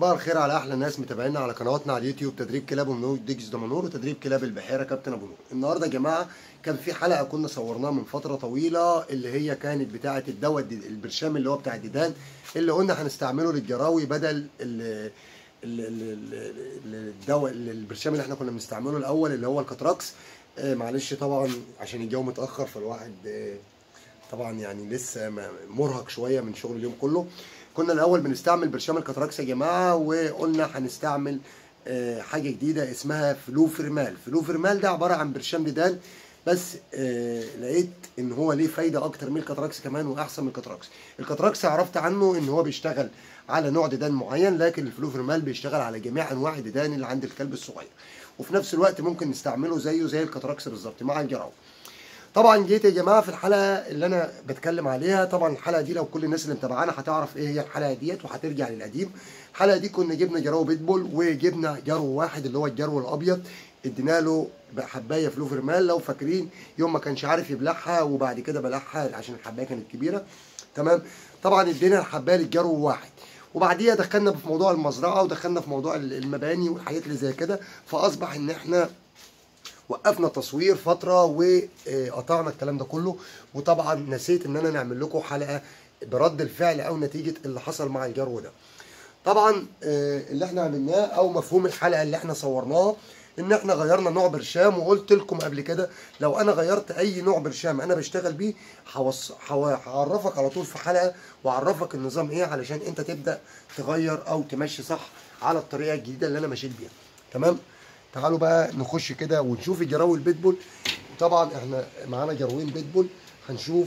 صباح الخير على احلى ناس متابعينا على قنواتنا على اليوتيوب تدريب كلاب ومنوج ديجز دمنهور وتدريب كلاب البحيره كابتن ابو نور النهارده يا جماعه كان في حلقه كنا صورناها من فتره طويله اللي هي كانت بتاعه الدواء الدي- البرشام اللي هو بتاع الديدان اللي قلنا هنستعمله للجراوي بدل ال ال- ال- ال- الدواء البرشام اللي احنا كنا بنستعمله الاول اللي هو الكاتراكس آه، معلش طبعا عشان الجو متاخر فالواحد آه، طبعا يعني لسه م- مرهق شويه من شغل اليوم كله كنا الاول بنستعمل برشام الكاتراكس يا جماعه وقلنا هنستعمل آه، حاجه جديده اسمها فلوفرمال فلوفرمال ده عباره عن برشام ديدان بس آه، لقيت ان هو ليه فايده اكتر من الكاتراكس كمان واحسن من الكاتراكس الكاتراكس عرفت عنه ان هو بيشتغل على نوع ديدان معين لكن الفلوفرمال بيشتغل على جميع انواع الديدان اللي عند الكلب الصغير وفي نفس الوقت ممكن نستعمله زيه زي الكاتراكس بالظبط مع الجراوي طبعا جيت يا جماعه في الحلقه اللي انا بتكلم عليها طبعا الحلقه دي لو كل الناس اللي متابعانا هتعرف ايه هي الحلقه ديت وهترجع للقديم الحلقه دي كنا جبنا جرو بيتبول وجبنا جرو واحد اللي هو الجرو الابيض ادينا له حبايه فلوفرمال لو فاكرين يوم ما كانش عارف يبلعها وبعد كده بلعها عشان الحبايه كانت كبيره تمام طبعا ادينا الحبايه للجرو واحد وبعديها دخلنا في موضوع المزرعه ودخلنا في موضوع المباني والحاجات اللي زي كده فاصبح ان احنا وقفنا تصوير فتره وقطعنا الكلام ده كله وطبعا نسيت ان انا نعمل لكم حلقه برد الفعل او نتيجه اللي حصل مع الجرو ده طبعا آه، اللي احنا عملناه او مفهوم الحلقه اللي احنا صورناها ان احنا غيرنا نوع برشام وقلت لكم قبل كده لو انا غيرت اي نوع برشام انا بشتغل بيه هوص- هو- هعرفك على طول في حلقه واعرفك النظام ايه علشان انت تبدا تغير او تمشي صح على الطريقه الجديده اللي انا مشيت بيها تمام تعالوا بقى نخش كده ونشوف الجراوي البيتبول طبعا احنا معانا جروين بيتبول هنشوف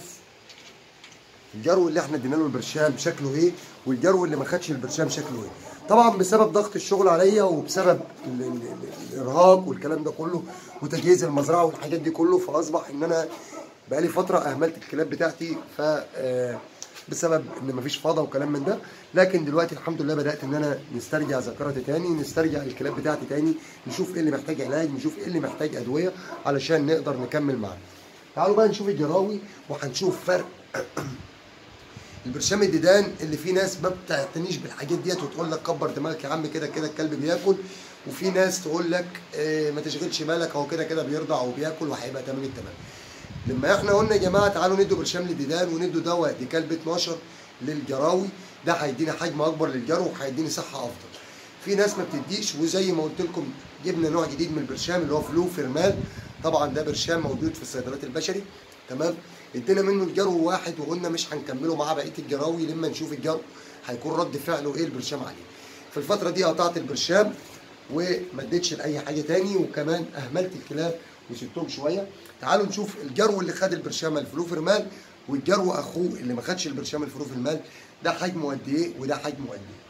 الجرو اللي احنا ادينا له البرشام شكله ايه والجرو اللي ما خدش البرشام شكله ايه طبعا بسبب ضغط الشغل عليا وبسبب ال- ال- ال- الارهاق والكلام ده كله وتجهيز المزرعه والحاجات دي كله فاصبح ان انا بقالي فتره اهملت الكلاب بتاعتي ف آه، بسبب ان مفيش فاضه وكلام من ده لكن دلوقتي الحمد لله بدات ان انا نسترجع ذاكرتي تاني نسترجع الكلاب بتاعتي تاني نشوف ايه اللي محتاج علاج نشوف ايه اللي محتاج ادويه علشان نقدر نكمل معاه تعالوا بقى نشوف الجراوي وهنشوف فرق البرشام الديدان اللي في ناس ما بتعتنيش بالحاجات ديت وتقول لك كبر دماغك يا عم كده كده الكلب بياكل وفي ناس تقول لك آه، ما تشغلش بالك هو كده كده بيرضع وبياكل وهيبقى تمام التمام لما احنا قلنا يا جماعه تعالوا ندوا برشام للديدان وندوا دواء دي كلب 12 للجراوي ده هيدينا حجم اكبر للجرو وهيديني صحه افضل في ناس ما بتديش وزي ما قلت لكم جبنا نوع جديد من البرشام اللي هو فلو فيرمال طبعا ده برشام موجود في الصيدليات البشري تمام ادينا منه الجرو واحد وقلنا مش هنكمله معاه بقيه الجراوي لما نشوف الجرو هيكون رد فعله ايه البرشام عليه في الفتره دي قطعت البرشام وما اديتش لاي حاجه تاني وكمان اهملت الكلاب وسبتهم شويه تعالوا نشوف الجرو اللي خد البرشام الفلوفرمال والجرو اخوه اللي ما خدش البرشام الفلوفرمال ده حجمه قد ايه وده حجمه قد ايه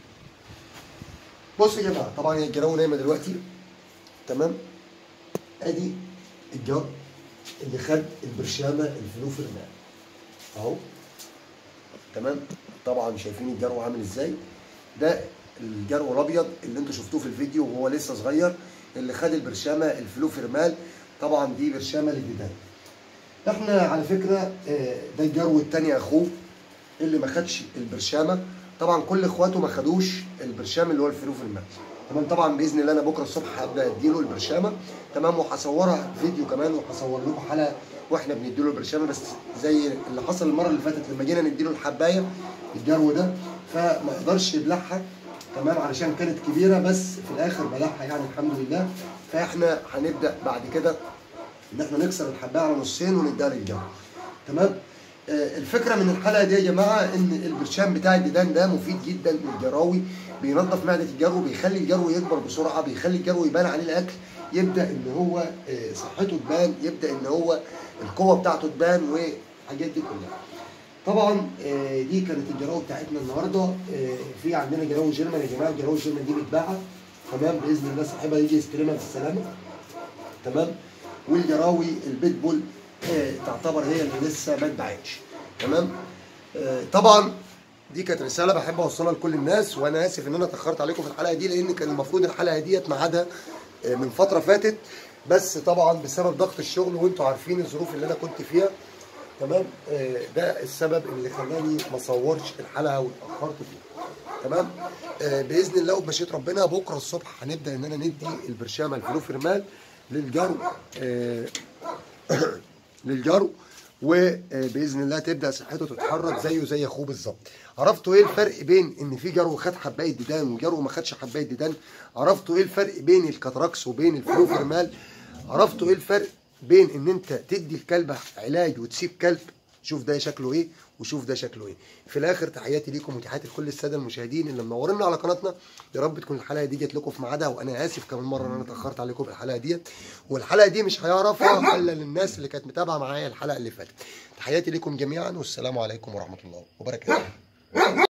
بصوا يا جماعه طبعا هي الجراوي نايمه دلوقتي تمام ادي الجر اللي خد البرشامه الفلوفرمال اهو تمام طبعا شايفين الجرو عامل ازاي ده الجرو الابيض اللي انتوا شفتوه في الفيديو وهو لسه صغير اللي خد البرشامه الفلوفرمال طبعا دي برشامه للديدان احنا على فكره آه، ده الجرو التاني اخوه اللي ما خدش البرشامه طبعا كل اخواته ما خدوش البرشام اللي هو الفلوفرمال تمام طبعا باذن الله انا بكره الصبح هبدا اديله البرشامه تمام وهصورها فيديو كمان وهصور لكم حلقه واحنا بنديله البرشامه بس زي اللي حصل المره اللي فاتت لما جينا نديله الحبايه الجرو ده فما قدرش يبلعها تمام علشان كانت كبيره بس في الاخر بلعها يعني الحمد لله فاحنا هنبدا بعد كده ان احنا نكسر الحبايه على نصين ونديها للجو تمام آه، الفكره من الحلقه دي يا جماعه ان البرشام بتاع الديدان ده مفيد جدا للجراوي بينظف معده الجرو بيخلي الجرو يكبر بسرعه بيخلي الجرو يبان عليه الاكل يبدا ان هو آه، صحته تبان يبدا ان هو القوه بتاعته تبان والحاجات دي كلها طبعا آه، دي كانت الجراوي بتاعتنا النهارده آه، في عندنا جراوي جيرمان يا جماعه الجراوي الجيرمان دي متباعه تمام باذن الله صاحبها يجي يستلمها بالسلامه تمام والجراوي البيت بول آه، تعتبر هي اللي لسه ما اتباعتش تمام آه، طبعا دي كانت رساله بحب اوصلها لكل الناس وانا اسف ان انا اتاخرت عليكم في الحلقه دي لان كان المفروض الحلقه ديت ميعادها آه، من فتره فاتت بس طبعا بسبب ضغط الشغل وانتوا عارفين الظروف اللي انا كنت فيها تمام آه، ده السبب اللي خلاني ما اصورش الحلقه واتاخرت فيها تمام آه باذن الله وبمشيئه ربنا بكره الصبح هنبدا ان انا ندي البرشامه الفلوفرمال للجرو آه للجرو وباذن الله تبدا صحته تتحرك زيه زي اخوه بالظبط عرفتوا ايه الفرق بين ان في جرو خد حبايه ديدان وجرو ما خدش حبايه ديدان عرفتوا ايه الفرق بين الكاتراكس وبين الفلوفرمال عرفتوا ايه الفرق بين ان انت تدي الكلب علاج وتسيب كلب شوف ده شكله ايه وشوف ده شكله ايه في الاخر تحياتي ليكم وتحياتي لكل الساده المشاهدين اللي منورينا على قناتنا يا رب تكون الحلقه دي جت لكم في ميعادها وانا اسف كمان مره ان انا اتاخرت عليكم في الحلقه ديت والحلقه دي مش هيعرفها الا للناس اللي كانت متابعه معايا الحلقه اللي فاتت تحياتي ليكم جميعا والسلام عليكم ورحمه الله وبركاته